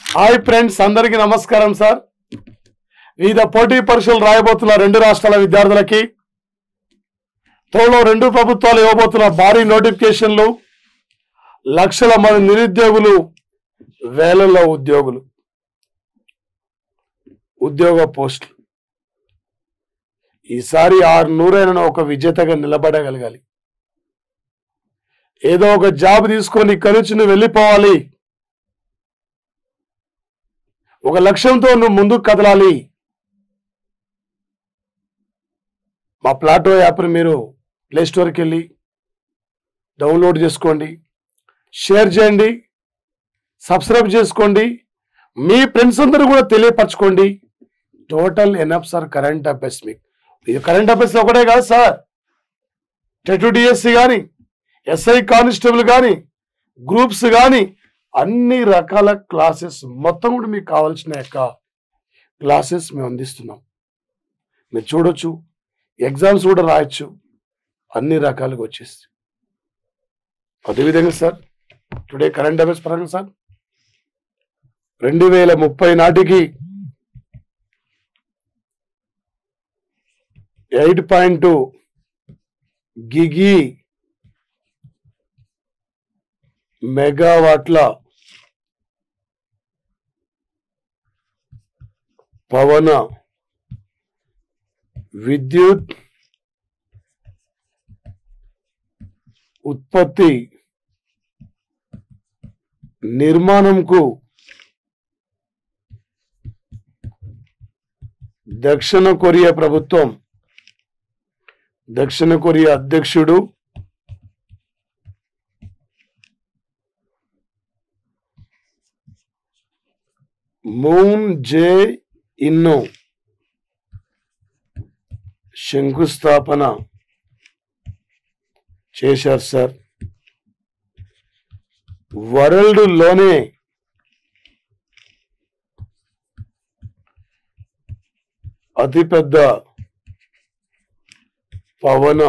hi friends అందరికీ నమస్కారం sir వివిధ పోటీ పరీక్షలు రాయబోతున్న రెండు రాష్ట్రాల విద్యార్థులకి త్వరలో రెండు ప్రభుత్వాలు ఇవ్వబోతున్న భారీ నోటిఫికేషన్లు లక్షల మంది నిరుద్యోగులు వేలల్లో ఉద్యోగులు ఉద్యోగ పోస్టులు ఈసారి ఆరు నూరైన ఒక విజేతగా నిలబడగలగాలి ఏదో ఒక జాబ్ తీసుకొని ఇక్కడి నుంచి నువ్వు వెళ్ళిపోవాలి ఒక లక్ష్యంతో నువ్వు ముందుకు కదలాలి మా ప్లాటో యాప్ని మీరు ప్లే స్టోర్కి వెళ్ళి డౌన్లోడ్ చేసుకోండి షేర్ చేయండి సబ్స్క్రైబ్ చేసుకోండి మీ ఫ్రెండ్స్ అందరూ కూడా తెలియపరచుకోండి total NF sir current affairs మీకు ఇది కరెంట్ అఫైర్స్ ఒకటే కాదు సార్ టెట్ డిఎస్సి కానీ ఎస్ఐ కానిస్టేబుల్ కానీ గ్రూప్స్ కానీ అన్ని రకాల క్లాసెస్ మొత్తం కూడా మీకు కావాల్సిన యొక్క క్లాసెస్ మేము అందిస్తున్నాం మీరు చూడొచ్చు ఎగ్జామ్స్ కూడా రాయొచ్చు అన్ని రకాలుగా వచ్చేసి అదేవిధంగా సార్ టుడే కరెంట్ అఫైర్స్ పరంగా సార్ రెండు వేల ముప్పై నాటికి ఎయిట్ పాయింట్ టూ గిగి మెగావాట్ల పవన విద్యుత్ ఉత్పత్తి నిర్మాణంకు దక్షిణ కొరియా ప్రభుత్వం దక్షిణ కొరియా అధ్యక్షుడు మూన్ జే ఇన్ను శంకుస్థాపన చేశారు సార్ వరల్డ్ లోనే అతిపెద్ద పవన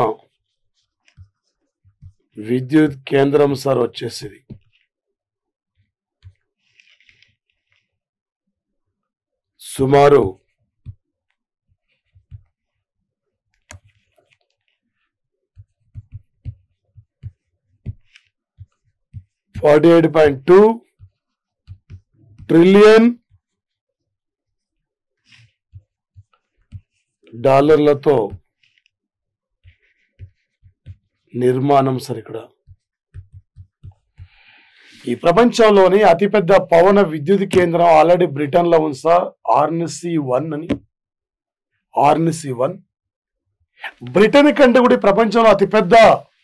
విద్యుత్ కేంద్రం సార్ వచ్చేసింది సుమారు forty eight point two trillion డాలర్లతో నిర్మాణం సార్ ఇక్కడ ఈ ప్రపంచంలోని అతిపెద్ద పవన విద్యుత్ కేంద్రం ఆల్రెడీ బ్రిటన్ లో ఉంది సార్ ఆర్నిసి వన్ అని ఆర్నిసి వన్ బ్రిటన్ కంటే కూడా ఈ ప్రపంచంలో అతిపెద్ద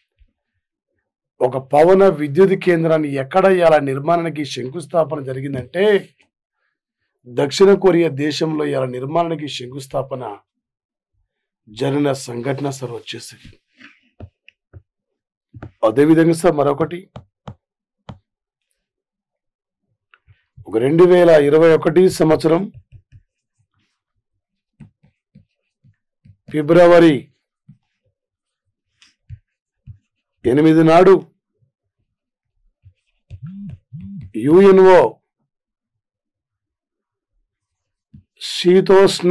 ఒక పవన విద్యుత్ కేంద్రాన్ని ఎక్కడ ఇలా నిర్మాణానికి శంకుస్థాపన జరిగిందంటే దక్షిణ కొరియా దేశంలో ఇలా నిర్మాణానికి శంకుస్థాపన జరిగిన సంఘటన సార్ వచ్చేసింది అదేవిధంగా సార్ మరొకటి ఒక రెండు వేల ఇరవై ఒకటి సంవత్సరం ఫిబ్రవరి ఎనిమిది నాడు యుఎన్ఓ శీతోష్ణ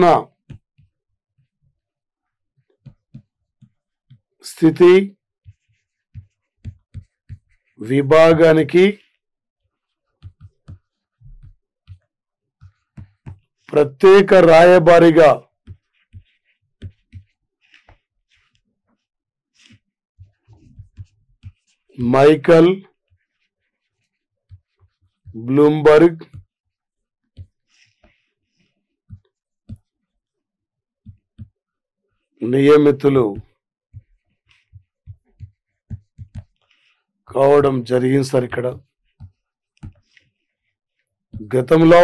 స్థితి విభాగానికి ప్రత్యేక రాయబారిగా మైకల్ బ్లూంబర్గ్ నియమితులు కావడం జరిగింది సార్ ఇక్కడ గతంలో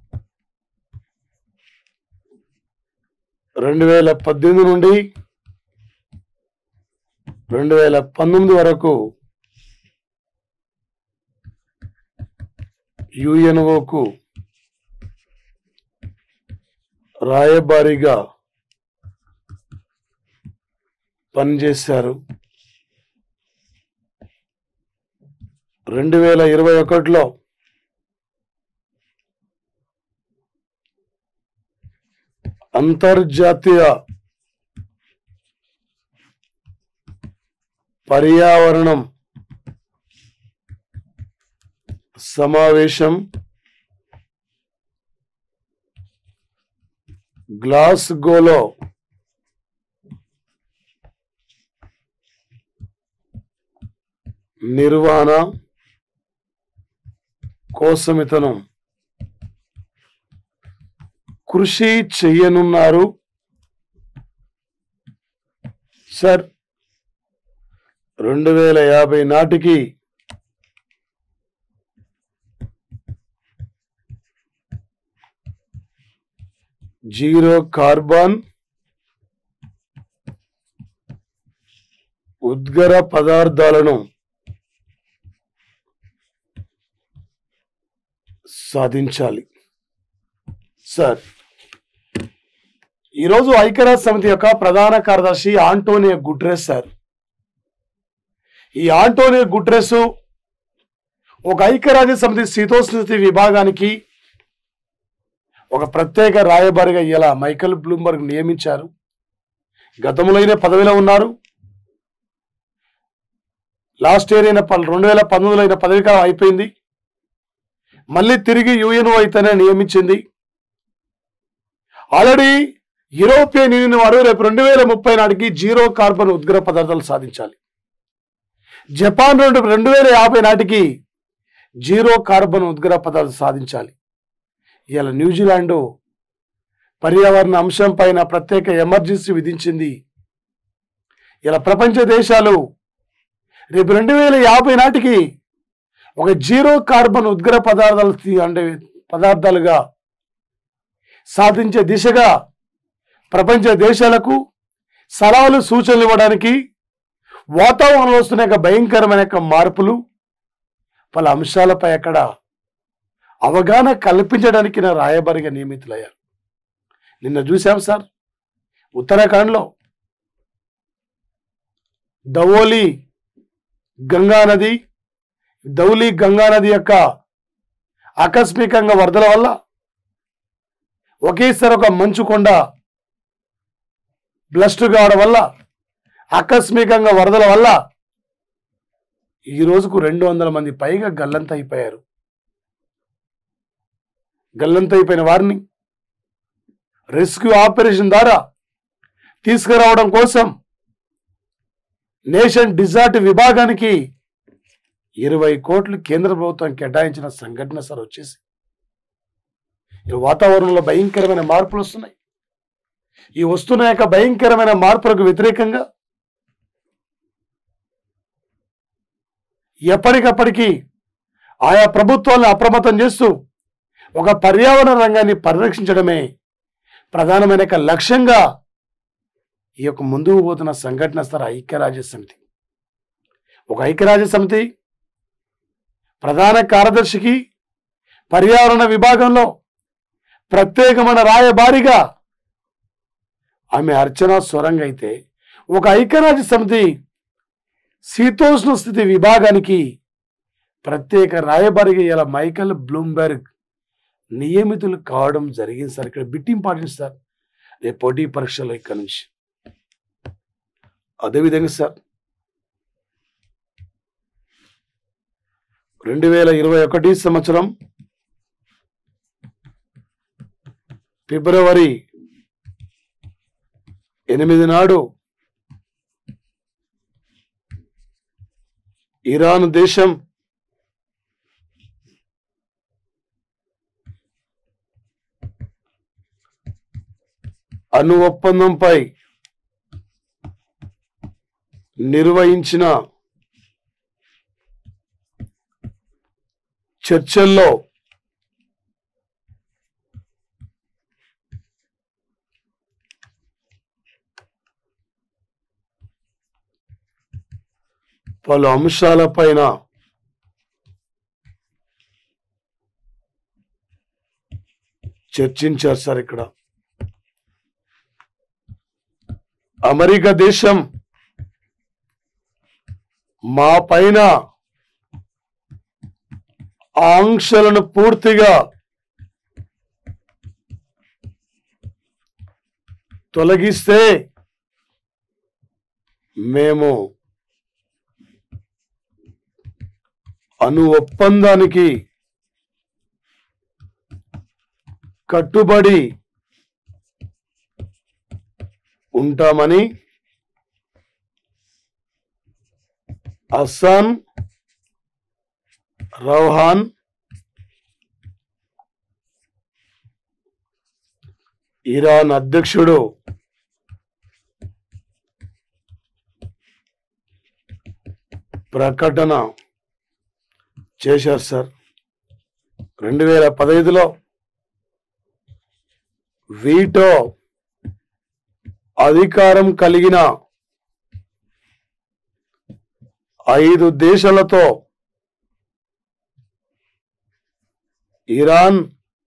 రెండు వేల పద్దెనిమిది నుండి రెండు వేల పంతొమ్మిది వరకు యుఎన్ఓకు రాయబారిగా పనిచేశారు రెండు వేల ఇరవై ఒకటిలో అంతర్జాతీయ పర్యావరణం సమావేశం గ్లాస్గోలో నిర్వహణ కోసం ఇతను కృషి చెయ్యనున్నారు సార్ రెండు వేల యాభై నాటికి జీరో కార్బన్ ఉద్గర పదార్థాలను సాధించాలి సార్ ఈరోజు ఐక్యరాజ్య సమితి యొక్క ప్రధాన కార్యదర్శి ఆంటోనియో గుట్రెస్ సార్ ఈ ఆంటోనియో గుట్రెస్ ఒక ఐక్యరాజ్య సమితి శీతోష్ణస్థితి విభాగానికి ఒక ప్రత్యేక రాయబారిగా ఇలా మైకల్ బ్లూంబర్గ్ నియమించారు గతంలో అయిన పదవిలో ఉన్నారు లాస్ట్ ఇయర్ అయిన ప- రెండు వేల పంతొమ్మిదిలో అయిన పదవి కాలం అయిపోయింది మళ్ళీ తిరిగి యుఎన్ఓ అయితేనే నియమించింది ఆల్రెడీ యూరోపియన్ యూనియన్ వారు రేపు రెండు వేల ముప్పై నాటికి జీరో కార్బన్ ఉద్గ్ర పదార్థాలు సాధించాలి జపాన్ రెండు రెండు వేల యాభై నాటికి జీరో కార్బన్ ఉద్గ్ర పదార్థాలు సాధించాలి ఇలా న్యూజిలాండ్ పర్యావరణ అంశం పైన ప్రత్యేక ఎమర్జెన్సీ విధించింది ఇలా ప్రపంచ దేశాలు రేపు రెండు వేల యాభై నాటికి ఒక జీరో కార్బన్ ఉద్గ్ర పదార్థాలు తీ- అంటే పదార్థాలుగా సాధించే దిశగా ప్రపంచ దేశాలకు సలహాలు సూచనలు ఇవ్వడానికి వాతావరణంలో వస్తున్న యొక్క భయంకరమైన యొక్క మార్పులు పలు అంశాలపై అక్కడ అవగాహన కల్పించడానికి నా రాయబారిగా నియమితులయ్యారు నిన్న చూశాం సార్ ఉత్తరాఖండ్లో దవోలి గంగా నది దౌలి గంగా నది యొక్క ఆకస్మికంగా వరదల వల్ల ఒకేసారి ఒక మంచు కొండ బ్లస్ట్ కావడం వల్ల ఆకస్మికంగా వరదల వల్ల ఈ రోజుకు రెండు వందల మంది పైగా గల్లంత అయిపోయారు గల్లంత అయిపోయిన వారిని రెస్క్యూ ఆపరేషన్ ద్వారా తీసుకురావడం కోసం నేషన్ డిజార్ట్ విభాగానికి ఇరవై కోట్లు కేంద్ర ప్రభుత్వం కేటాయించిన సంఘటన సార్ వచ్చేసి ఈ వాతావరణంలో భయంకరమైన మార్పులు వస్తున్నాయి ఈ వస్తున్న యొక్క భయంకరమైన మార్పులకు వ్యతిరేకంగా ఎప్పటికప్పటికీ ఆయా ప్రభుత్వాలను అప్రమత్తం చేస్తూ ఒక పర్యావరణ రంగాన్ని పరిరక్షించడమే ప్రధానమైన యొక్క లక్ష్యంగా ఈ యొక్క ముందుకు పోతున్న సంఘటన స్థల ఐక్యరాజ్య సమితి ఒక ఐక్యరాజ్య సమితి ప్రధాన కార్యదర్శికి పర్యావరణ విభాగంలో ప్రత్యేకమైన రాయబారిగా ఆమె అర్చన స్వరంగా అయితే ఒక ఐక్యరాజ్య సమితి శీతోష్ణ స్థితి విభాగానికి ప్రత్యేక రాయబారిగా ఇలా మైకల్ బ్లూంబెర్గ్ నియమితులు కావడం జరిగింది సార్ ఇక్కడ బిట్ ఇంపార్టెంట్ సార్ రేపు పోటీ పరీక్షలో ఇక్కడ నుంచి అదేవిధంగా సార్ రెండు వేల ఇరవై ఒకటి సంవత్సరం ఫిబ్రవరి ఎనిమిది నాడు ఇరాన్ దేశం అణు ఒప్పందంపై నిర్వహించిన చర్చల్లో పలు అంశాలపైన చర్చించారు సార్ ఇక్కడ అమెరికా దేశం మా పైన ఆంక్షలను పూర్తిగా తొలగిస్తే మేము అను ఒప్పందానికి కట్టుబడి ఉంటామని అస్సాన్ రౌహాన్ ఇరాన్ అధ్యక్షుడు ప్రకటన చేశారు సార్ రెండు వేల పదహైదులో వీటో అధికారం కలిగిన ఐదు దేశాలతో ఇరాన్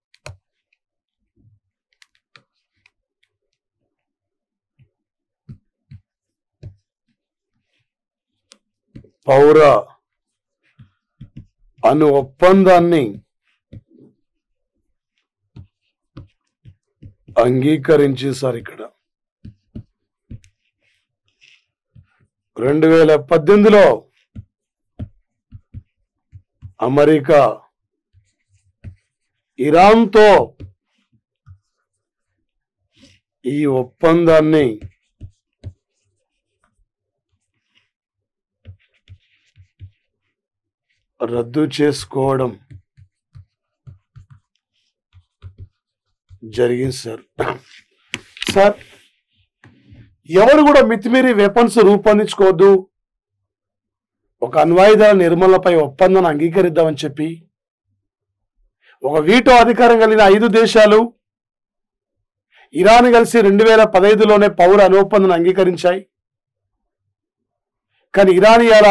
పౌర అను ఒప్పందాన్ని అంగీకరించేశారు ఇక్కడ రెండు వేల పద్దెనిమిదిలో అమెరికా ఇరాన్తో ఈ ఒప్పందాన్ని రద్దు చేసుకోవడం జరిగింది సార్ సార్ ఎవరు కూడా మితిమీరి వెపన్స్ రూపొందించుకోవద్దు ఒక అణ్వాయుధాల నిర్మూలనపై ఒప్పందాన్ని అంగీకరిద్దామని చెప్పి ఒక వీటో అధికారం కలిగిన ఐదు దేశాలు ఇరాన్ కలిసి రెండు వేల పదహైదులోనే పౌర అనుఒప్పందం అంగీకరించాయి కానీ ఇరాన్ ఇవాళ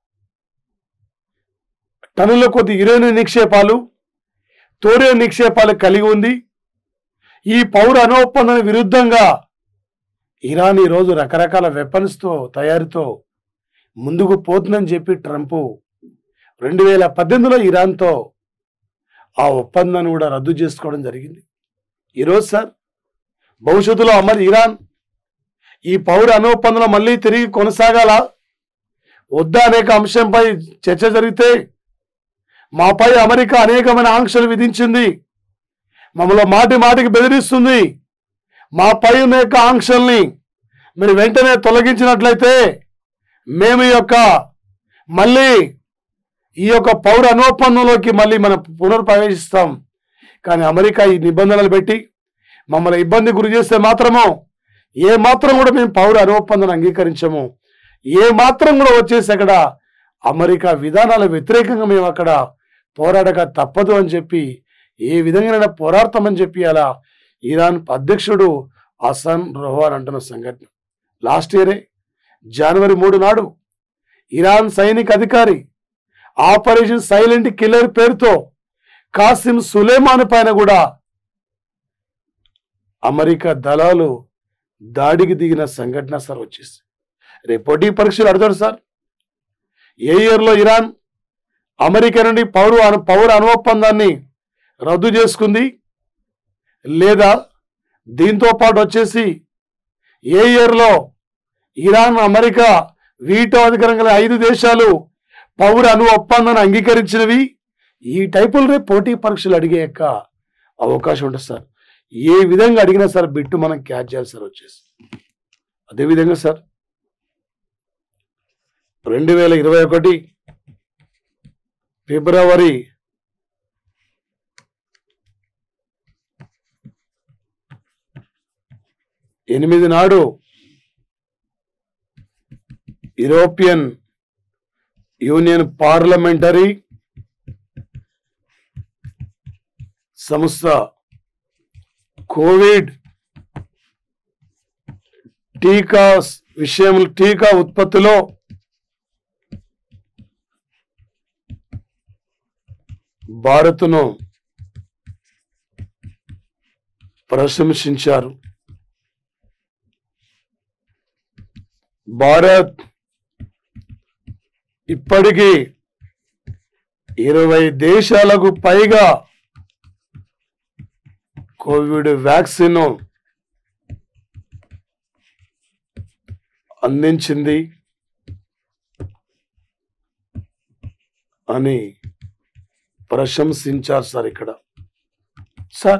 టన్నుల కొద్ది యురేనియం నిక్షేపాలు తోరియం నిక్షేపాలు కలిగి ఉంది ఈ పౌర అనుఒప్పందం విరుద్ధంగా ఇరాన్ ఈరోజు రకరకాల వెపన్స్తో తయారీతో ముందుకు పోతుందని చెప్పి ట్రంప్ రెండు వేల పద్దెనిమిదిలో ఇరాన్తో ఆ ఒప్పందాన్ని కూడా రద్దు చేసుకోవడం జరిగింది ఈరోజు సార్ భవిష్యత్తులో మరి ఇరాన్ ఈ పౌర అనుఒప్పందంలో మళ్ళీ తిరిగి కొనసాగాల వద్దా అనేక అంశంపై చర్చ జరిగితే మాపై అమెరికా అనేకమైన ఆంక్షలు విధించింది మమ్మల్ని మాటి మాటికి బెదిరిస్తుంది మాపై ఉన్న యొక్క ఆంక్షల్ని మీరు వెంటనే తొలగించినట్లయితే మేము ఈ యొక్క మళ్ళీ ఈ యొక్క పౌర అనొప్పందంలోకి మళ్ళీ మనం పునర్ప్రవేశిస్తాం కానీ అమెరికా ఈ నిబంధనలు పెట్టి మమ్మల్ని ఇబ్బంది గురి చేస్తే మాత్రము ఏ మాత్రం కూడా మేము పౌర అనొప్పందం అంగీకరించము ఏ మాత్రం కూడా వచ్చేసి అక్కడ అమెరికా విధానాల వ్యతిరేకంగా మేము అక్కడ పోరాడక తప్పదు అని చెప్పి ఏ విధంగా పోరాడతామని చెప్పి అలా ఇరాన్ అధ్యక్షుడు అసన్ రోహాన్ అంటున్న సంఘటన లాస్ట్ ఇయరే జనవరి మూడు నాడు ఇరాన్ సైనిక అధికారి ఆపరేషన్ సైలెంట్ కిల్లర్ పేరుతో కాసిం సులేమాన్ పైన కూడా అమెరికా దళాలు దాడికి దిగిన సంఘటన సార్ వచ్చేసి రేపు పోటీ పరీక్షలు అడతాడు సార్ ఏ ఇయర్లో ఇరాన్ అమెరికా నుండి పౌర అను పౌర అనుఒప్పందాన్ని రద్దు చేసుకుంది లేదా దీంతో పాటు వచ్చేసి ఏ ఇయర్లో ఇరాన్ అమెరికా వీటో అధికారం గల ఐదు దేశాలు పౌర అను ఒప్పందాన్ని అంగీకరించినవి ఈ టైపులు రేపు పోటీ పరీక్షలు అడిగే యొక్క అవకాశం ఉంటుంది సార్ ఏ విధంగా అడిగినా సార్ బిట్టు మనం క్యాచ్ చేయాలి సార్ వచ్చేసి అదేవిధంగా సార్ రెండు వేల ఇరవై ఒకటి ఫిబ్రవరి ఎనిమిది నాడు యూరోపియన్ యూనియన్ పార్లమెంటరీ సంస్థ కోవిడ్ టీకా విషయం టీకా ఉత్పత్తిలో భారత్ను ప్రశంసించారు భారత్ ఇప్పటికీ ఇరవై దేశాలకు పైగా కోవిడ్ వ్యాక్సిన్ అందించింది అని ప్రశంసించారు సార్ ఇక్కడ సార్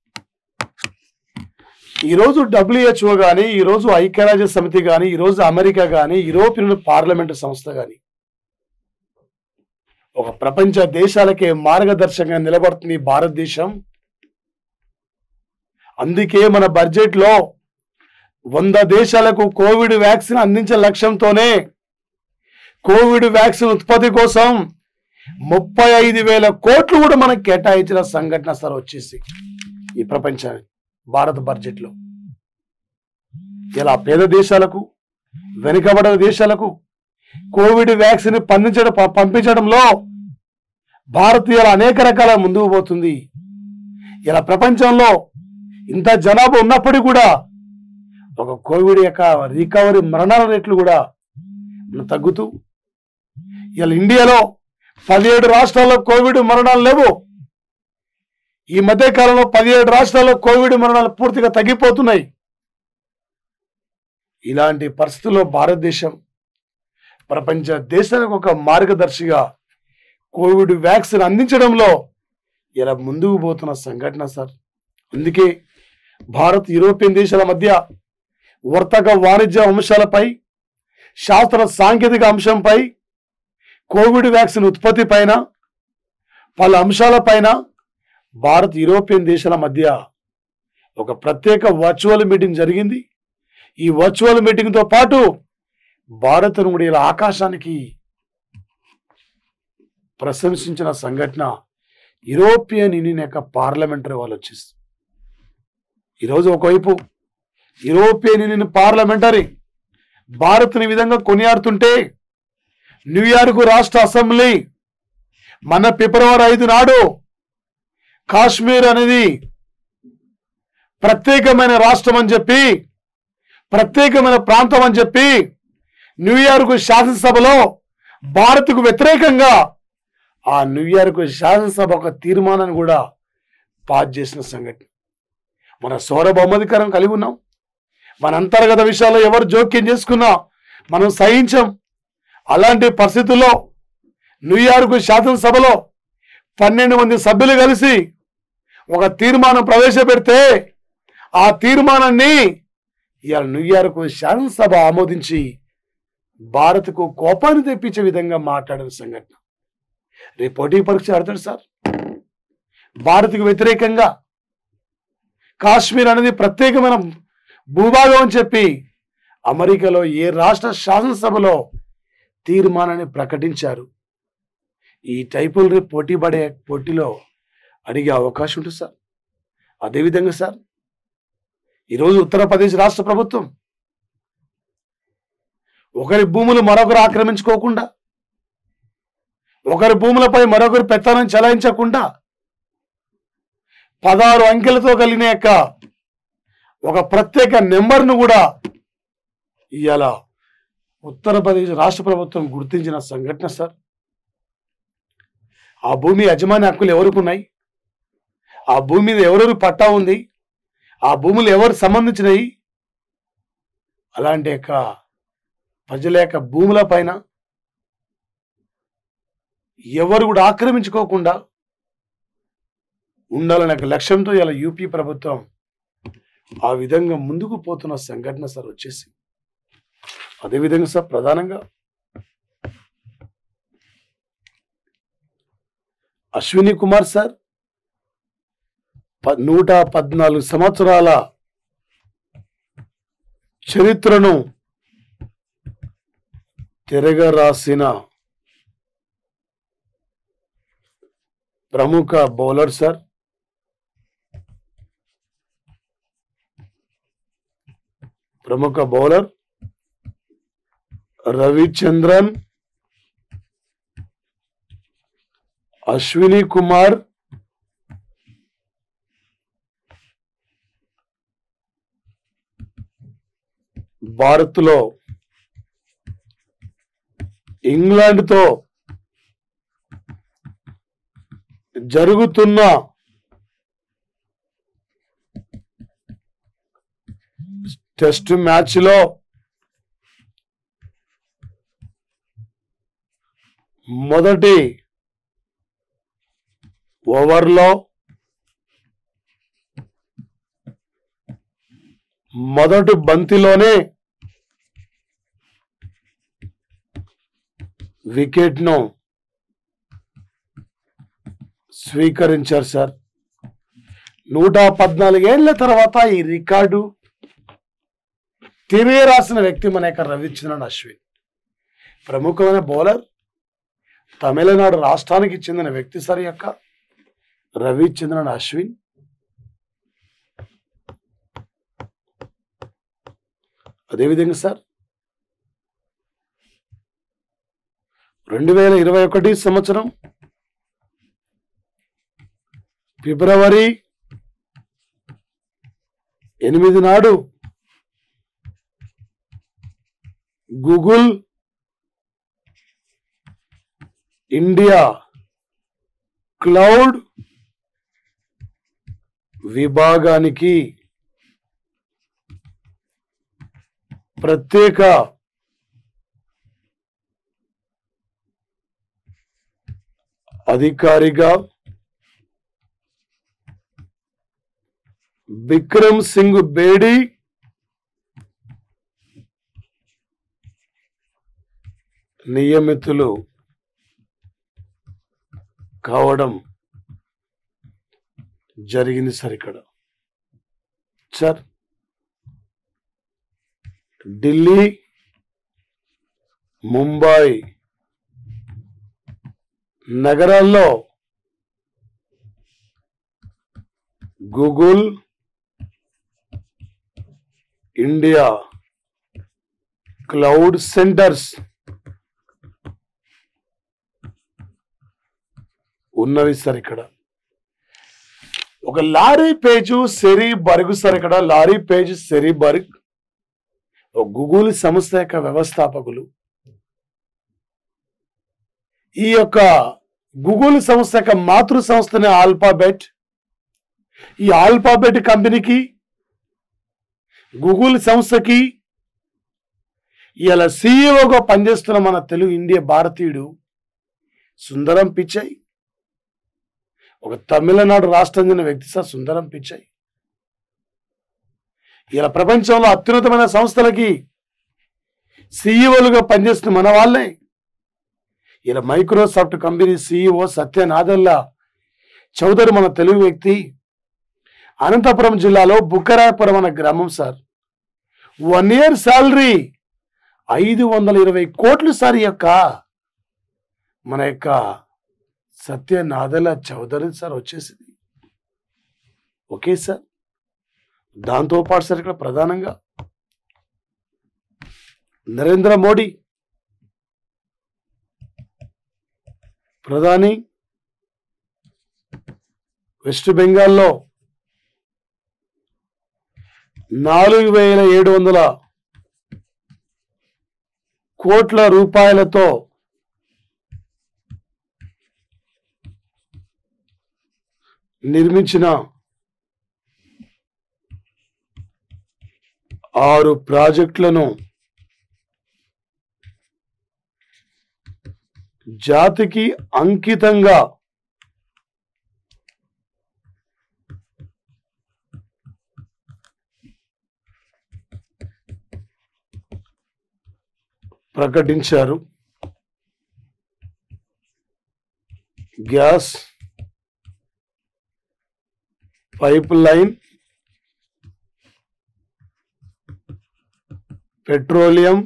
ఈరోజు డబ్ల్యూహెచ్ఓ కానీ ఈరోజు ఐక్యరాజ్య సమితి కానీ ఈరోజు అమెరికా కానీ యూరోపియన్ పార్లమెంటు సంస్థ కానీ ఒక ప్రపంచ దేశాలకే మార్గదర్శకంగా నిలబడుతుంది ఈ భారతదేశం అందుకే మన బడ్జెట్ లో వంద దేశాలకు కోవిడ్ వ్యాక్సిన్ అందించే లక్ష్యంతోనే కోవిడ్ వ్యాక్సిన్ ఉత్పత్తి కోసం ముప్పై ఐదు వేల కోట్లు కూడా మనకు కేటాయించిన సంఘటన సార్ వచ్చేసి ఈ ప్రపంచానికి భారత బడ్జెట్ లో ఇలా పేద దేశాలకు వెనుకబడిన దేశాలకు కోవిడ్ వ్యాక్సిన్ పండించడం ప- పంపించడంలో భారత్ ఇలా అనేక రకాల ముందుకు పోతుంది ఇలా ప్రపంచంలో ఇంత జనాభా ఉన్నప్పటికీ కూడా ఒక కోవిడ్ యొక్క రికవరీ మరణాల రేట్లు కూడా తగ్గుతూ ఇలా ఇండియాలో పదిహేడు రాష్ట్రాల్లో కోవిడ్ మరణాలు లేవు ఈ మధ్య కాలంలో పదిహేడు రాష్ట్రాల్లో కోవిడ్ మరణాలు పూర్తిగా తగ్గిపోతున్నాయి ఇలాంటి పరిస్థితుల్లో భారతదేశం ప్రపంచ దేశానికి ఒక మార్గదర్శిగా కోవిడ్ వ్యాక్సిన్ అందించడంలో ఇలా ముందుకు పోతున్న సంఘటన సార్ అందుకే భారత్ యూరోపియన్ దేశాల మధ్య వర్తక వాణిజ్య అంశాలపై శాస్త్ర సాంకేతిక అంశంపై కోవిడ్ వ్యాక్సిన్ ఉత్పత్తి పైన పలు అంశాలపైన భారత్ యూరోపియన్ దేశాల మధ్య ఒక ప్రత్యేక వర్చువల్ మీటింగ్ జరిగింది ఈ వర్చువల్ మీటింగ్తో పాటు భారత్ను కూడా ఇలా ఆకాశానికి ప్రశంసించిన సంఘటన యూరోపియన్ యూనియన్ యొక్క పార్లమెంటరీ వాళ్ళు వచ్చేసి ఈరోజు ఒకవైపు యూరోపియన్ యూనియన్ పార్లమెంటరీ భారత్ని ఈ విధంగా కొనియాడుతుంటే న్యూయార్క్ రాష్ట్ర అసెంబ్లీ మన ఫిబ్రవరి ఐదు నాడు కాశ్మీర్ అనేది ప్రత్యేకమైన రాష్ట్రం అని చెప్పి ప్రత్యేకమైన ప్రాంతం అని చెప్పి న్యూయార్క్ శాసనసభలో భారత్కు వ్యతిరేకంగా ఆ న్యూయార్క్ శాసనసభ ఒక తీర్మానాన్ని కూడా పాస్ చేసిన సంఘటన మన సౌరభౌమాధికారం కలిగి ఉన్నాం మన అంతర్గత విషయాల్లో ఎవరు జోక్యం చేసుకున్నా మనం సహించం అలాంటి పరిస్థితుల్లో న్యూయార్క్ శాసనసభలో పన్నెండు మంది సభ్యులు కలిసి ఒక తీర్మానం ప్రవేశపెడితే ఆ తీర్మానాన్ని ఇవాళ న్యూయార్క్ శాసనసభ ఆమోదించి భారత్కు కోపాన్ని తెప్పించే విధంగా మాట్లాడిన సంఘటన రేపు పోటీ పరీక్ష ఆడతాడు సార్ భారత్కు వ్యతిరేకంగా కాశ్మీర్ అనేది ప్రత్యేకమైన భూభాగం అని చెప్పి అమెరికాలో ఏ రాష్ట్ర శాసనసభలో తీర్మానాన్ని ప్రకటించారు ఈ టైపులు రేపు పోటీ పడే పోటీలో అడిగే అవకాశం ఉంటుంది సార్ అదేవిధంగా సార్ ఈరోజు ఉత్తరప్రదేశ్ రాష్ట్ర ప్రభుత్వం ఒకరి భూములు మరొకరు ఆక్రమించుకోకుండా ఒకరి భూములపై మరొకరు పెత్తనం చెలాయించకుండా పదహారు అంకెలతో కలిగిన యొక్క ఒక ప్రత్యేక నెంబర్ను కూడా ఇవాళ ఉత్తరప్రదేశ్ రాష్ట్ర ప్రభుత్వం గుర్తించిన సంఘటన సార్ ఆ భూమి యజమాని హక్కులు ఎవరికి ఉన్నాయి ఆ భూమి మీద ఎవరెవరు పట్టా ఉంది ఆ భూములు ఎవరు సంబంధించినవి అలాంటి యొక్క ప్రజల యొక్క భూముల పైన ఎవరు కూడా ఆక్రమించుకోకుండా ఉండాలనే ఒక లక్ష్యంతో ఇలా యూపీ ప్రభుత్వం ఆ విధంగా ముందుకు పోతున్న సంఘటన సార్ వచ్చేసి అదేవిధంగా సార్ ప్రధానంగా అశ్విని కుమార్ సార్ ప- నూట పద్నాలుగు సంవత్సరాల చరిత్రను తిరగరాసిన ప్రముఖ బౌలర్ సార్ ప్రముఖ బౌలర్ రవిచంద్రన్ అశ్విని కుమార్ భారత్లో ఇంగ్లాండ్తో జరుగుతున్న టెస్ట్ మ్యాచ్లో మొదటి ఓవర్లో మొదటి బంతిలోనే వికెట్ను స్వీకరించారు సార్ నూట పద్నాలుగేళ్ల తర్వాత ఈ రికార్డు తిరిగి రాసిన వ్యక్తి మన యొక్క రవిచంద్రన్ అశ్విన్ ప్రముఖమైన బౌలర్ తమిళనాడు రాష్ట్రానికి చెందిన వ్యక్తి సార్ ఈ యొక్క రవిచంద్రన్ అశ్విన్ అదేవిధంగా సార్ రెండు వేల ఇరవై ఒకటి సంవత్సరం ఫిబ్రవరి ఎనిమిది నాడు గూగుల్ ఇండియా క్లౌడ్ విభాగానికి ప్రత్యేక అధికారిగా విక్రమ్ సింగ్ బేడి నియమితులు కావడం జరిగింది సార్ ఇక్కడ సార్ ఢిల్లీ ముంబై నగరాల్లో గూగుల్ ఇండియా క్లౌడ్ సెంటర్స్ ఉన్నవి సార్ ఇక్కడ ఒక Larry Page Sergey Brin sir ఇక్కడ లారీ పేజ్ సెరీ బర్గ్ ఒక గూగుల్ సంస్థ యొక్క వ్యవస్థాపకులు ఈ యొక్క గూగుల్ సంస్థ యొక్క మాతృ సంస్థనే ఆల్ఫాబెట్ ఈ ఆల్ఫాబెట్ కంపెనీకి గూగుల్ సంస్థకి ఇలా సీఈఓగా పనిచేస్తున్న మన తెలుగు ఇండియా భారతీయుడు సుందరం పిచ్చై ఒక తమిళనాడు రాష్ట్రం చెందిన వ్యక్తి సార్ సుందరం పిచ్చై ఇలా ప్రపంచంలో అత్యున్నతమైన సంస్థలకి సీఈఓలుగా పనిచేస్తున్న మన వాళ్ళే ఇలా Microsoft company CEO Satya Nadella Chowdary మన తెలుగు వ్యక్తి అనంతపురం జిల్లాలో బుక్కరాయపురం అనే గ్రామం సార్ వన్ ఇయర్ శాలరీ ఐదు వందల ఇరవై కోట్లు సార్ ఈ యొక్క మన యొక్క సత్య నాదల చౌదరి సార్ వచ్చేసింది ఓకే సార్ దాంతో పాటు సార్ ఇక్కడ ప్రధానంగా నరేంద్ర మోడీ ప్రధాని వెస్ట్ బెంగాల్లో నాలుగు వేల ఏడు వందల కోట్ల రూపాయలతో నిర్మించిన ఆరు ప్రాజెక్టులను జాతికి అంకితంగా ప్రకటించారు gas pipeline petroleum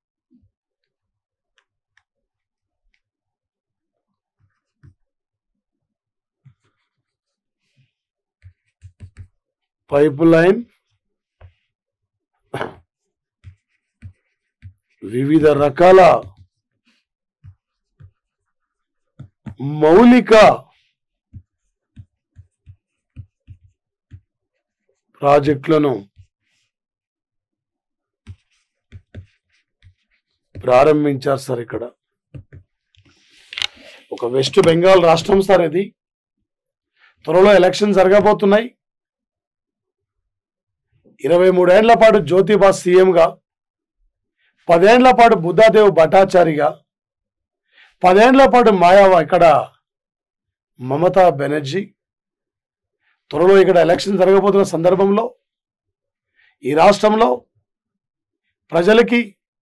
pipeline వివిధ రకాల మౌలిక ప్రాజెక్టులను ప్రారంభించారు సార్ ఇక్కడ ఒక వెస్ట్ బెంగాల్ రాష్ట్రం సార్ ఇది త్వరలో ఎలక్షన్ జరగబోతున్నాయి ఇరవై మూడేళ్ల పాటు జ్యోతిబా సీఎంగా పదేళ్ల పాటు బుద్ధాదేవ్ భట్టాచారిగా పదేండ్ల పాటు మాయావా ఇక్కడ మమతా బెనర్జీ త్వరలో ఇక్కడ ఎలక్షన్ జరగబోతున్న సందర్భంలో ఈ రాష్ట్రంలో ప్రజలకి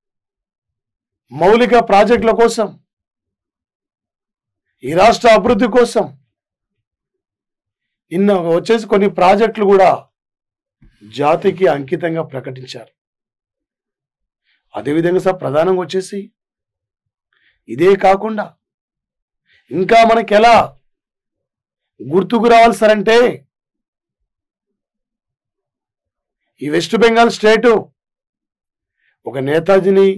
మౌలిక ప్రాజెక్టుల కోసం ఈ రాష్ట్ర అభివృద్ధి కోసం నిన్న వచ్చేసి కొన్ని ప్రాజెక్టులు కూడా జాతికి అంకితంగా ప్రకటించారు అదేవిధంగా సార్ ప్రధానంగా వచ్చేసి ఇదే కాకుండా ఇంకా మనకి ఎలా గుర్తుకు రావాలి సార్ అంటే ఈ వెస్ట్ బెంగాల్ స్టేటు ఒక నేతాజీని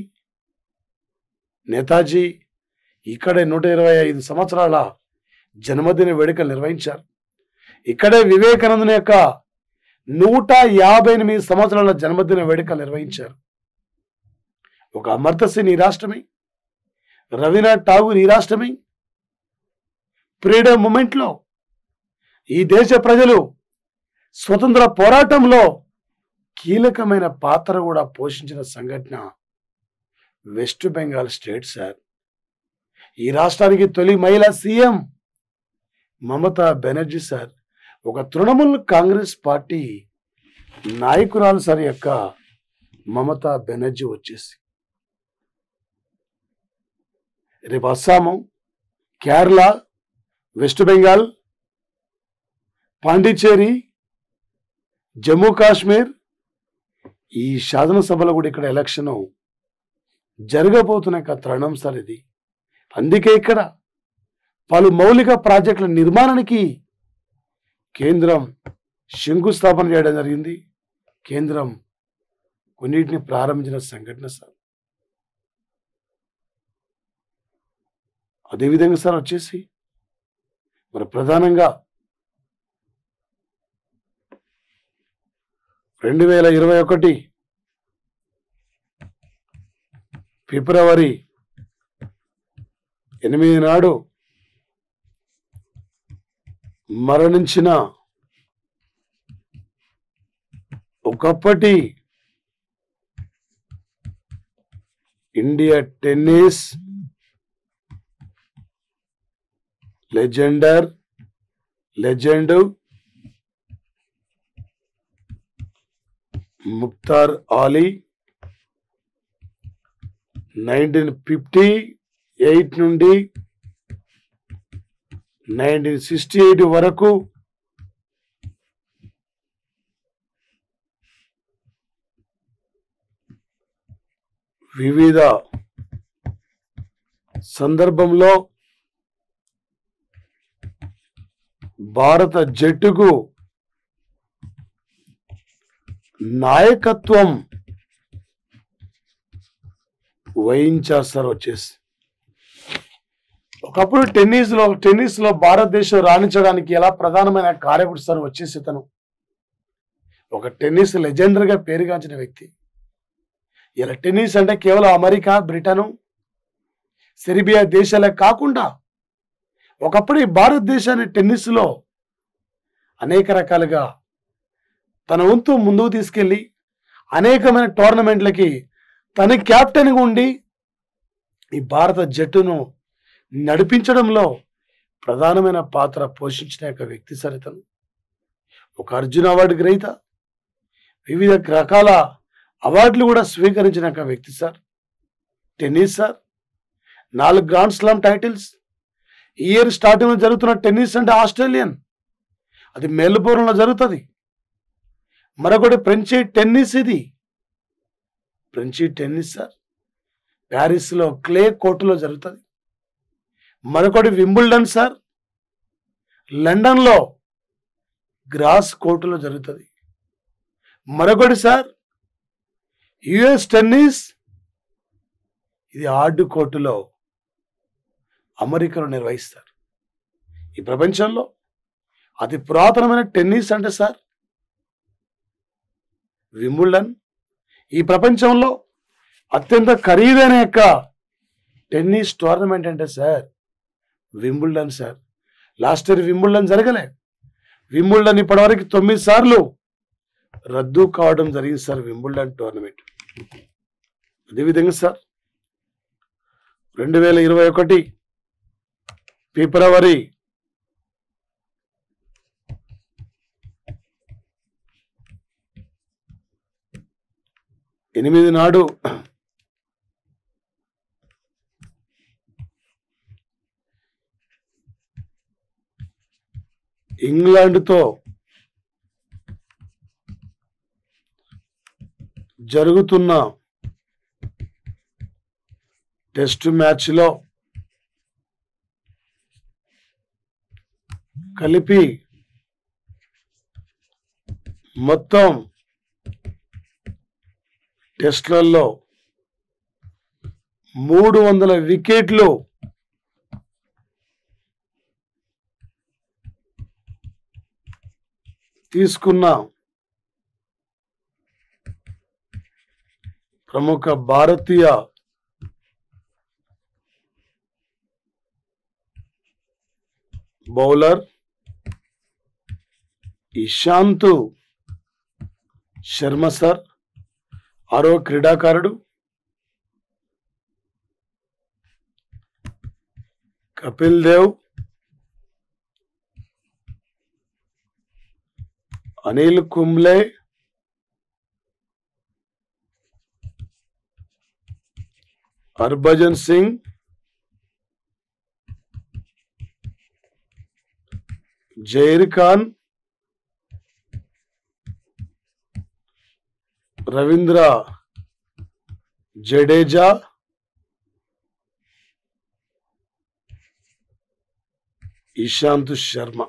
నేతాజీ ఇక్కడే నూట ఇరవై ఐదు సంవత్సరాల జన్మదిన వేడుకలు నిర్వహించారు ఇక్కడే వివేకానందుని యొక్క నూట యాభై ఎనిమిది సంవత్సరాల జన్మదిన వేడుకలు నిర్వహించారు ఒక అమర్త సేన్ ఈ రాష్ట్రమే రవీనాథ్ ఠాగూర్ ఈ రాష్ట్రమే ఫ్రీడమ్ మూమెంట్లో ఈ దేశ ప్రజలు స్వతంత్ర పోరాటంలో కీలకమైన పాత్ర కూడా పోషించిన సంఘటన వెస్ట్ బెంగాల్ స్టేట్ సార్ ఈ రాష్ట్రానికి తొలి మహిళా సీఎం మమతా బెనర్జీ సార్ ఒక తృణమూల్ కాంగ్రెస్ పార్టీ నాయకురాలు సార్ యొక్క మమతా బెనర్జీ వచ్చేసి రేపు అస్సాము కేరళ వెస్ట్ బెంగాల్ పాండిచ్చేరి జమ్మూ కాశ్మీర్ ఈ శాసనసభలో కూడా ఇక్కడ ఎలక్షన్ జరగబోతున్న యొక్క తరుణం సార్ ఇది అందుకే ఇక్కడ పలు మౌలిక ప్రాజెక్టుల నిర్మాణానికి కేంద్రం శంకుస్థాపన చేయడం జరిగింది కేంద్రం కొన్నిటిని ప్రారంభించిన సంఘటన సార్ అదేవిధంగా సార్ వచ్చేసి మరి ప్రధానంగా రెండు వేల ఇరవై ఒకటి ఫిబ్రవరి ఎనిమిది నాడు మరణించిన ఒకప్పటి India tennis legender legend Mukhtar Ali nineteen fifty eight నుండి నైన్టీన్ సిక్స్టీ ఎయిట్ వరకు వివిధ సందర్భంలో భారత జట్టుకు నాయకత్వం వహించారు సార్ వచ్చేసి ఒకప్పుడు టెన్నిస్ లో టెన్నిస్ లో భారతదేశం రాణించడానికి ఎలా ప్రధానమైన కార్యకుడు సార్ వచ్చేసి ఇతను ఒక టెన్నిస్ లెజెండర్ గా పేరుగాంచిన వ్యక్తి ఇలా టెన్నిస్ అంటే కేవలం అమెరికా బ్రిటను సెర్బియా దేశాలే కాకుండా ఒకప్పుడు ఈ భారతదేశాన్ని టెన్నిస్ లో అనేక రకాలుగా తన వంతు ముందుకు తీసుకెళ్లి అనేకమైన టోర్నమెంట్లకి తన కెప్టెన్గా ఉండి ఈ భారత జట్టును నడిపించడంలో ప్రధానమైన పాత్ర పోషించిన యొక్క వ్యక్తి సార్ ఇతను ఒక అర్జున అవార్డు గ్రహీత వివిధ రకాల అవార్డులు కూడా స్వీకరించిన యొక్క వ్యక్తి సార్ టెన్నిస్ సార్ నాలుగు గ్రాండ్ స్లామ్ టైటిల్స్ ఈ ఇయర్ స్టార్టింగ్ లో జరుగుతున్న టెన్నిస్ అంటే ఆస్ట్రేలియన్ అది మెల్బోర్న్లో జరుగుతుంది మరొకటి ఫ్రెంచి టెన్నిస్ ఇది ఫ్రెంచి టెన్నిస్ సార్ ప్యారిస్లో క్లే కోర్టులో జరుగుతుంది మరొకటి వింబుల్డన్ సార్ లండన్లో గ్రాస్ కోర్టులో జరుగుతుంది మరొకటి సార్ యుఎస్ టెన్నిస్ ఇది హార్డ్ కోర్టులో అమెరికాలో నిర్వహిస్తారు ఈ ప్రపంచంలో అతి పురాతనమైన టెన్నిస్ అంటే సార్ వింబుల్డన్ ఈ ప్రపంచంలో అత్యంత ఖరీదైన యొక్క టెన్నిస్ టోర్నమెంట్ అంటే sir Wimbledon sir last year Wimbledon జరగలే వింబుల్డన్ ఇప్పటివరకు తొమ్మిది సార్లు రద్దు కావడం జరిగింది సార్ వింబుల్డన్ టోర్నమెంట్ అదేవిధంగా సార్ రెండు వేల ఇరవై ఒకటి ఫిబ్రవరి ఎనిమిది నాడు ఇంగ్లాండ్తో జరుగుతున్న టెస్ట్ మ్యాచ్లో కలిపి మొత్తం టెస్ట్లలో మూడు వందల వికెట్లు తీసుకున్న ప్రముఖ భారతీయ బౌలర్ ఇషాంత్ శర్మ సార్ ఆరో క్రీడాకారుడు కపిల్ దేవ్ అనిల్ కుంబ్లే హర్భజన్ సింగ్ జైర్ ఖాన్ రవీంద్ర జడేజా ఇషాంత్ శర్మ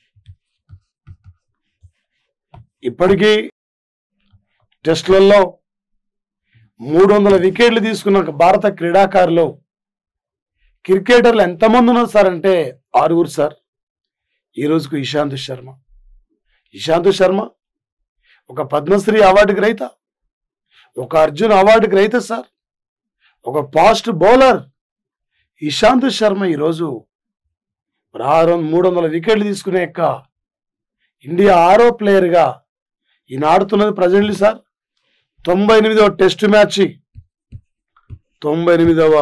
ఇప్పటికీ టెస్ట్లలో మూడు వందల వికెట్లు తీసుకున్న ఒక భారత క్రీడాకారులు క్రికెటర్లు ఎంతమంది ఉన్నారు సార్ అంటే ఆరుగురు సార్ ఈ రోజుకు ఇషాంత్ శర్మ ఇషాంత్ శర్మ ఒక పద్మశ్రీ అవార్డు గ్రహీత ఒక అర్జున్ అవార్డు గ్రహీత సార్ ఒక ఫాస్ట్ బౌలర్ ఇషాంత్ శర్మ ఈరోజు ఆరు మూడు వందల వికెట్లు తీసుకునే యొక్క ఇండియా ఆరో ప్లేయర్గా ఈయన ఆడుతున్నది ప్రజెంట్లీ సార్ తొంభై ఎనిమిదవ టెస్ట్ మ్యాచ్ తొంభై ఎనిమిదవ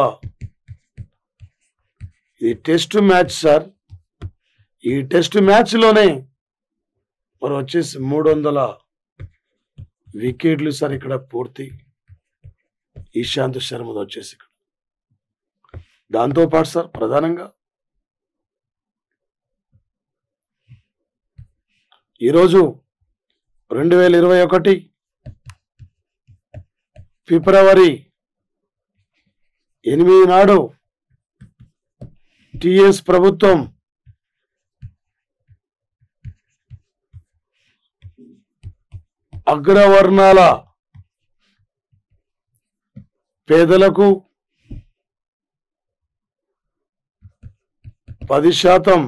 ఇది టెస్ట్ మ్యాచ్ సార్ ఈ టెస్ట్ మ్యాచ్లోనే మరి వచ్చేసి మూడు వందల వికెట్లు సార్ ఇక్కడ పూర్తి ఈశాంత్ శర్మది వచ్చేసి ఇక్కడ దాంతోపాటు సార్ ప్రధానంగా ఈరోజు రెండు వేల ఇరవై ఒకటి ఫిబ్రవరి ఎనిమిది నాడు టిఎస్ ప్రభుత్వం అగ్రవర్ణాల పేదలకు పది శాతం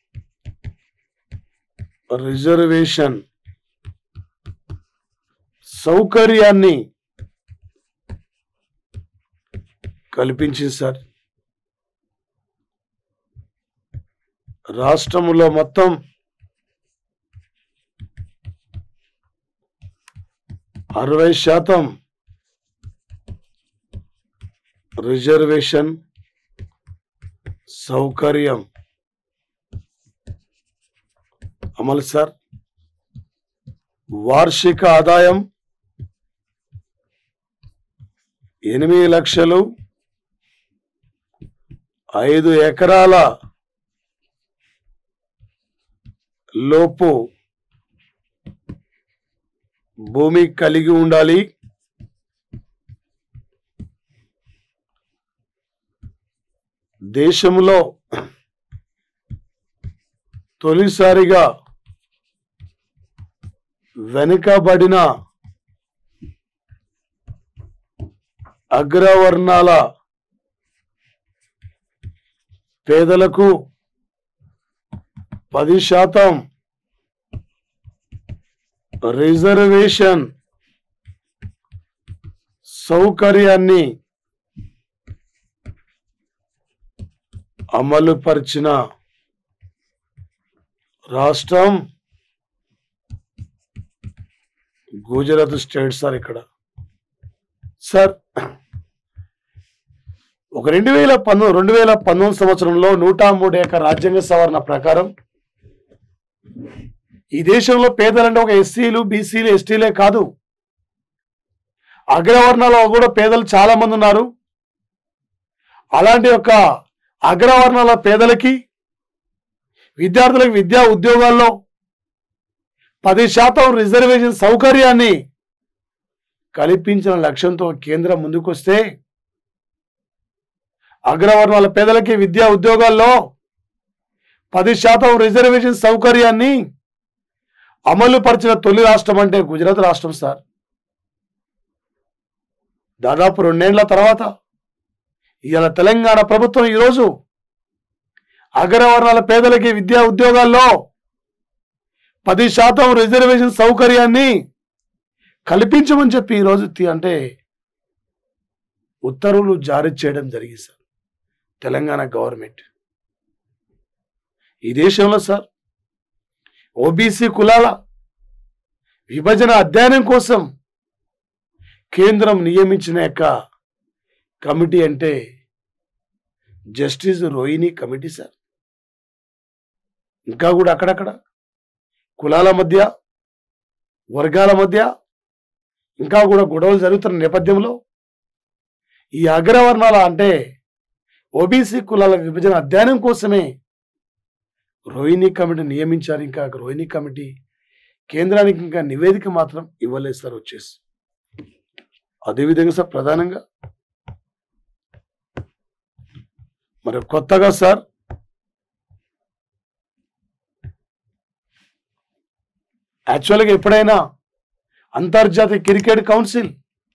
రిజర్వేషన్ సౌకర్యాన్ని కల్పించింది సార్ రాష్ట్రంలో మొత్తం అరవై శాతం రిజర్వేషన్ సౌకర్యం అమలు సార్ వార్షిక ఆదాయం ఎనిమిది లక్షలు ఐదు ఎకరాల లోపు భూమి కలిగి ఉండాలి దేశంలో తొలిసారిగా వెనుకబడిన అగ్రవర్ణాల పేదలకు పది శాతం రిజర్వేషన్ సౌకర్యాన్ని అమలుపరిచిన రాష్ట్రం గుజరాత్ స్టేట్ సార్ ఇక్కడ సార్ ఒక రెండు వేల పంతొమ్మిది రెండు వేల పంతొమ్మిది సంవత్సరంలో నూట మూడు యొక్క రాజ్యాంగ సవరణ ప్రకారం ఈ దేశంలో పేదలంటే ఒక ఎస్సీలు బీసీలు ఎస్టీలే కాదు అగ్రవర్ణాల్లో కూడా పేదలు చాలా మంది ఉన్నారు అలాంటి యొక్క అగ్రవర్ణాల పేదలకి విద్యార్థులకు విద్యా ఉద్యోగాల్లో పది శాతం రిజర్వేషన్ సౌకర్యాన్ని కల్పించిన లక్ష్యంతో కేంద్రం ముందుకొస్తే అగ్రవర్ణాల పేదలకి విద్యా ఉద్యోగాల్లో పది శాతం రిజర్వేషన్ సౌకర్యాన్ని అమలు పరిచిన తొలి రాష్ట్రం అంటే గుజరాత్ రాష్ట్రం సార్ దాదాపు రెండేళ్ల తర్వాత ఇవాళ తెలంగాణ ప్రభుత్వం ఈరోజు అగ్రవర్ణాల పేదలకి విద్యా ఉద్యోగాల్లో పది శాతం రిజర్వేషన్ సౌకర్యాన్ని కల్పించమని చెప్పి ఈరోజు తి- అంటే ఉత్తర్వులు జారీ చేయడం జరిగింది సార్ తెలంగాణ గవర్నమెంట్ ఈ దేశంలో సార్ ఓబీసీ కులాల విభజన అధ్యయనం కోసం కేంద్రం నియమించిన యొక్క కమిటీ అంటే జస్టిస్ రోహిణి కమిటీ సార్ ఇంకా కూడా అక్కడక్కడ కులాల మధ్య వర్గాల మధ్య ఇంకా కూడా గొడవలు జరుగుతున్న నేపథ్యంలో ఈ అగ్రవర్ణాల అంటే ఓబీసీ కులాల విభజన అధ్యయనం కోసమే రోహిణి కమిటీ నియమించారు ఇంకా రోహిణి కమిటీ కేంద్రానికి ఇంకా నివేదిక మాత్రం ఇవ్వలేదు సార్ వచ్చేసి అదేవిధంగా సార్ ప్రధానంగా మరి కొత్తగా సార్ యాక్చువల్గా ఎప్పుడైనా అంతర్జాతీయ cricket council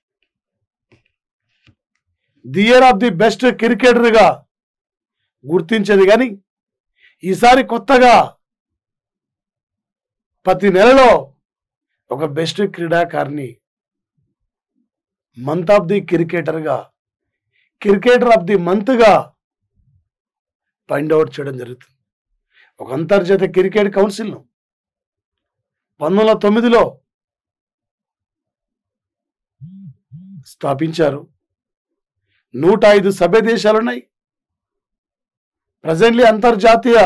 the year of the best క్రికెటర్గా గుర్తించేది కానీ ఈసారి కొత్తగా ప్రతి నెలలో ఒక బెస్ట్ క్రీడాకారిని మంత్ ఆఫ్ ది క్రికెటర్గా క్రికెటర్ ఆఫ్ ది మంత్గా ఫైండ్ అవుట్ చేయడం జరుగుతుంది ఒక అంతర్జాతీయ క్రికెట్ కౌన్సిల్ను పంతొమ్మిది వందల తొమ్మిదిలో స్థాపించారు నూట ఐదు సభ్య దేశాలు ఉన్నాయి ప్రజెంట్లీ అంతర్జాతీయ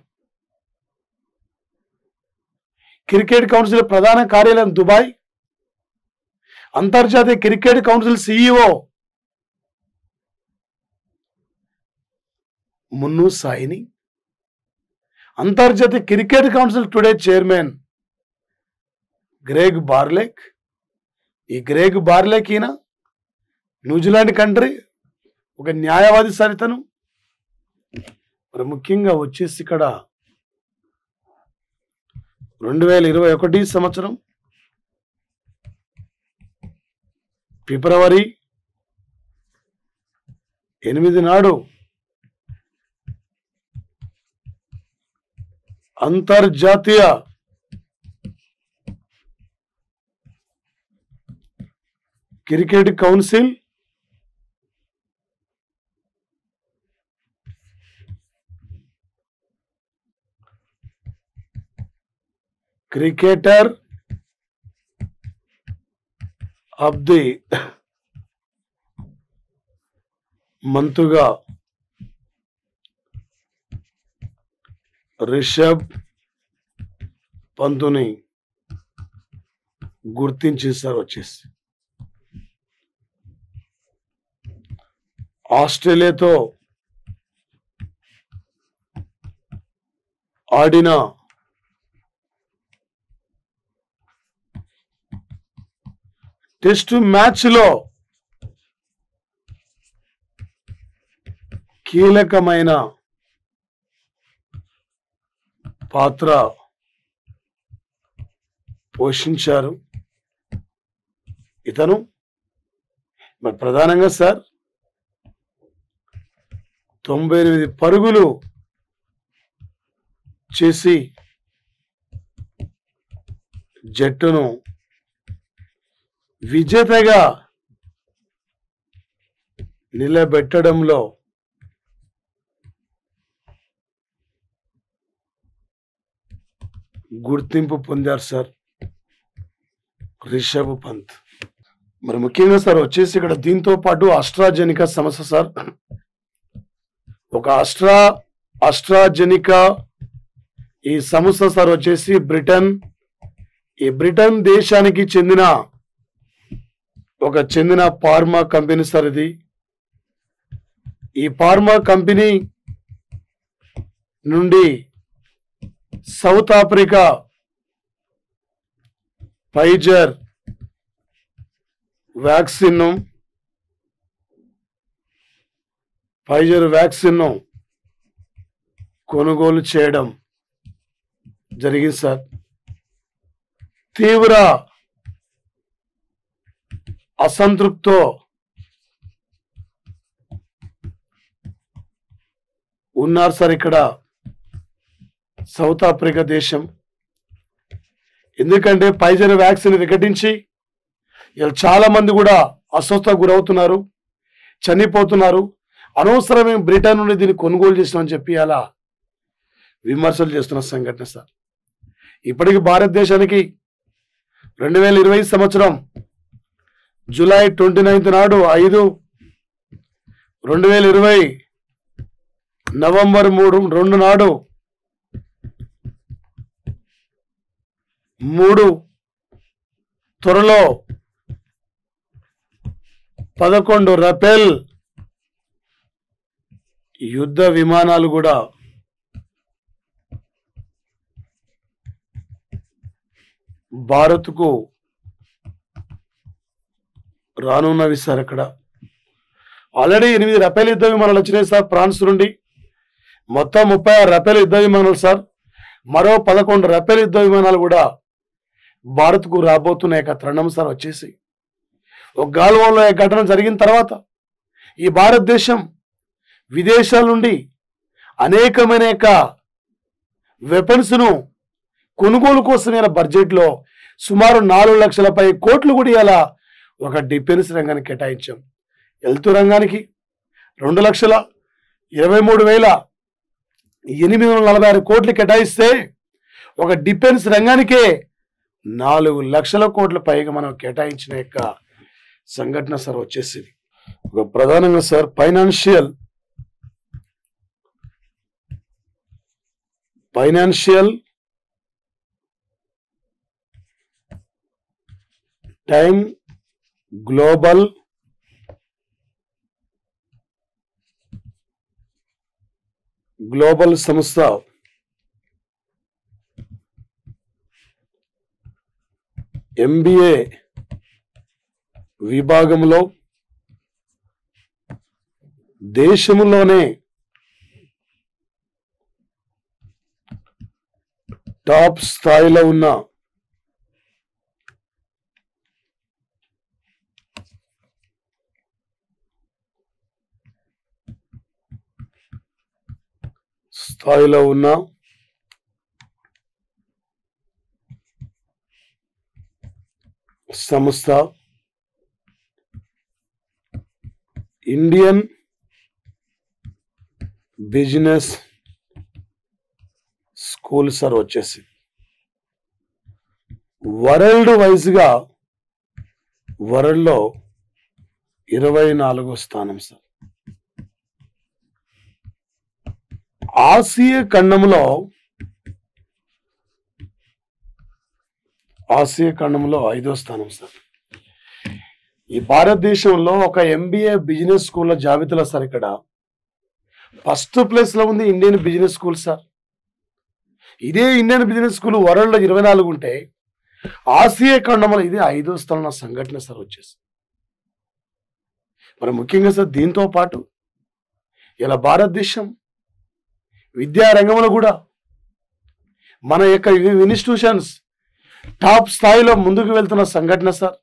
క్రికెట్ కౌన్సిల్ ప్రధాన కార్యాలయం దుబాయ్ అంతర్జాతీయ cricket council CEO Manu Sawhney అంతర్జాతీయ cricket council today chairman Greg Barclay ఈ గ్రేగ్ బార్లెక్ ఈయన న్యూజిలాండ్ కంట్రీ ఒక న్యాయవాది సరితను మరి ముఖ్యంగా వచ్చేసి ఇక్కడ రెండు వేల ఇరవై ఒకటి సంవత్సరం ఫిబ్రవరి ఎనిమిది నాడు అంతర్జాతీయ cricket council cricketer of the మంతుగా రిషబ్ పంతుని గుర్తించేసారు వచ్చేసి ఆస్ట్రేలియాతో ఆడిన టెస్ట్ మ్యాచ్లో కీలకమైన పాత్ర పోషించారు ఇతను మరి ప్రధానంగా సార్ తొంభై ఎనిమిది పరుగులు చేసి జట్టును విజేతగా నిలబెట్టడంలో గుర్తింపు పొందారు సార్ రిషబ్ పంత్ మరి ముఖ్యంగా సార్ వచ్చేసి ఇక్కడ దీంతో పాటు అస్ట్రాజెనికా సమస్య సార్ ఒక అస్ట్రా అస్ట్రాజెనికా ఈ సంస్థ సార్ వచ్చేసి బ్రిటన్ ఈ బ్రిటన్ దేశానికి చెందిన ఒక చెందిన ఫార్మా కంపెనీ సార్ ఇది ఈ ఫార్మా కంపెనీ నుండి South Africa Pfizer vaccine Pfizer vaccine కొనుగోలు చేయడం జరిగింది సార్ తీవ్ర అసంతృప్తితో ఉన్నారు సార్ ఇక్కడ సౌత్ ఆఫ్రికా దేశం ఎందుకంటే పైజర్ వ్యాక్సిన్ వికటించి ఇలా చాలా మంది కూడా అస్వస్థ గురవుతున్నారు చనిపోతున్నారు అనవసరమైన బ్రిటన్ నుండి దీన్ని కొనుగోలు చేసినామని చెప్పి అలా విమర్శలు చేస్తున్న సంఘటన సార్ ఇప్పటికి భారతదేశానికి రెండు వేల ఇరవై సంవత్సరం జూలై ట్వంటీ నైన్త్ నాడు ఐదు రెండు వేల ఇరవై నవంబర్ మూడు రెండు నాడు మూడు త్వరలో పదకొండు రఫేల్ యుద్ధ విమానాలు కూడా భారత్కు రానున్నవి సార్ అక్కడ ఆల్రెడీ ఎనిమిది రఫేల్ యుద్ధ విమానాలు వచ్చినాయి సార్ ఫ్రాన్స్ నుండి మొత్తం ముప్పై ఆరు రఫేల్ యుద్ధ విమానాలు సార్ మరో పదకొండు రఫేల్ యుద్ధ విమానాలు కూడా భారత్కు రాబోతున్న యొక్క తరుణం సార్ వచ్చేసి ఒక గాల్వాన్లో ఈ ఘటన జరిగిన తర్వాత ఈ భారతదేశం విదేశాల నుండి అనేకమైన యొక్క వెపన్స్ను కొనుగోలు కోసమైన బడ్జెట్లో సుమారు నాలుగు లక్షలపై కోట్లు కూడా ఇలా ఒక డిఫెన్స్ రంగానికి కేటాయించాం హెల్త్ రంగానికి రెండు లక్షల ఇరవై మూడు వేల ఎనిమిది వందల నలభై ఆరు కోట్లు కేటాయిస్తే ఒక డిఫెన్స్ రంగానికే నాలుగు లక్షల కోట్ల పైగా మనం కేటాయించిన యొక్క సంఘటన సార్ వచ్చేసింది ఒక ప్రధానంగా sir financial financial time global global సంస్థ ఎంబీఏ విభాగంలో దేశంలోనే టాప్ స్థాయిలో ఉన్న స్థాయిలో ఉన్న సంస్థ ఇండియన్ బిజినెస్ స్కూల్ సార్ వచ్చేసి వరల్డ్ వైజ్గా వరల్డ్లో ఇరవై నాలుగో స్థానం సార్ ఆసియా ఖండంలో ఆసియా ఖండంలో ఐదో స్థానం సార్ ఈ భారతదేశంలో ఒక ఎంబీఏ బిజినెస్ స్కూళ్ళ జాబితాలో సార్ ఇక్కడ ఫస్ట్ ప్లేస్ లో ఉంది ఇండియన్ బిజినెస్ స్కూల్ సార్ ఇదే ఇండియన్ బిజినెస్ స్కూల్ వరల్డ్ లో ఇరవై నాలుగు ఉంటే ఆసియా ఖండంలో ఇది ఐదో స్థానం సంఘటన సార్ వచ్చేసి మరి ముఖ్యంగా సార్ దీంతో పాటు ఇలా భారతదేశం విద్యా రంగంలో కూడా మన యొక్క ఇన్స్టిట్యూషన్స్ టాప్ స్థాయిలో ముందుకు వెళ్తున్న సంఘటన సార్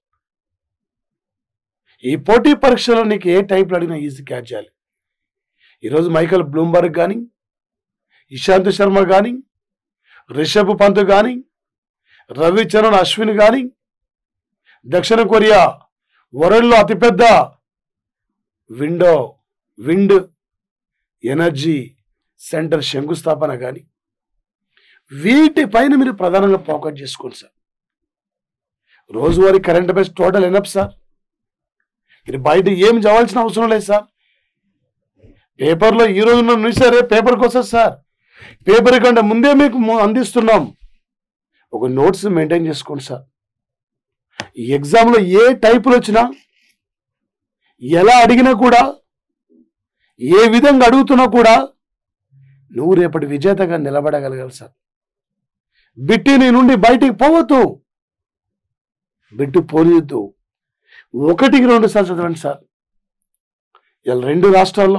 ఈ పోటీ పరీక్షలో నీకు ఏ టైప్లో అడిగినా ఈజీ క్యాచ్ చేయాలి ఈరోజు మైకల్ బ్లూంబర్గ్ కానీ ఇషాంత్ శర్మ కానీ రిషబ్ పంత్ కానీ రవిచరణ్ అశ్విన్ కానీ దక్షిణ కొరియా వరల్డ్లో అతిపెద్ద విండో విండ్ ఎనర్జీ సెంటర్ శంకుస్థాపన కానీ వీటిపైన మీరు ప్రధానంగా ఫోకస్ చేసుకోండి సార్ రోజువారీ కరెంట్ బేస్ టోటల్ ఎనప్ సార్ ఇది బయట ఏం చదవాల్సిన అవసరం లేదు సార్ పేపర్లో ఈ రోజు ఉన్న న్యూస్ సరే పేపర్కి వస్తుంది సార్ పేపర్ కంటే ముందే మీకు ము- అందిస్తున్నాం ఒక నోట్స్ మెయింటైన్ చేసుకోండి సార్ ఈ ఎగ్జామ్లో ఏ టైపులు వచ్చినా ఎలా అడిగినా కూడా ఏ విధంగా అడుగుతున్నా కూడా నువ్వు రేపటి విజేతగా నిలబడగలగాలి సార్ బిట్టి నీ నుండి బయటికి పోవద్దు బిట్టు పోనీయద్దు ఒకటికి రెండు సార్లు చదవండి సార్ ఇలా రెండు రాష్ట్రాల్లో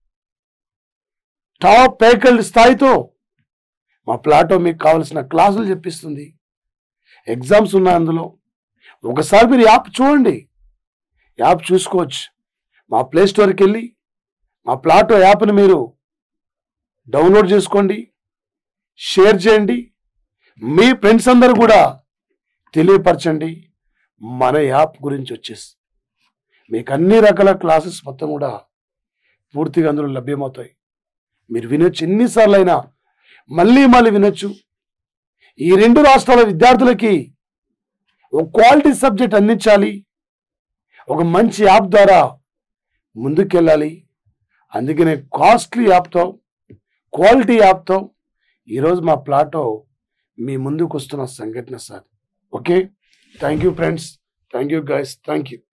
టాప్ ఫ్యాకల్టీ స్థాయితో మా ప్లాటో మీకు కావలసిన క్లాసులు చెప్పిస్తుంది ఎగ్జామ్స్ ఉన్నాయి అందులో ఒకసారి మీరు యాప్ చూడండి యాప్ చూసుకోవచ్చు మా ప్లే స్టోర్కి వెళ్ళి మా ప్లాటో యాప్ని మీరు డౌన్లోడ్ చేసుకోండి షేర్ చేయండి మీ ఫ్రెండ్స్ అందరూ కూడా తెలియపరచండి మన యాప్ గురించి వచ్చేసి మీకు అన్ని రకాల క్లాసెస్ మొత్తం కూడా పూర్తిగా అందులో లభ్యమవుతాయి మీరు వినొచ్చు ఎన్నిసార్లు అయినా మళ్ళీ మళ్ళీ వినొచ్చు ఈ రెండు రాష్ట్రాల విద్యార్థులకి ఒక క్వాలిటీ సబ్జెక్ట్ అందించాలి ఒక మంచి యాప్ ద్వారా ముందుకెళ్ళాలి అందుకనే కాస్ట్లీ యాప్తో క్వాలిటీ యాప్తో ఈరోజు మా ప్లాటో మీ ముందుకు వస్తున్న సంఘటన sir okay thank you friends thank you guys thank you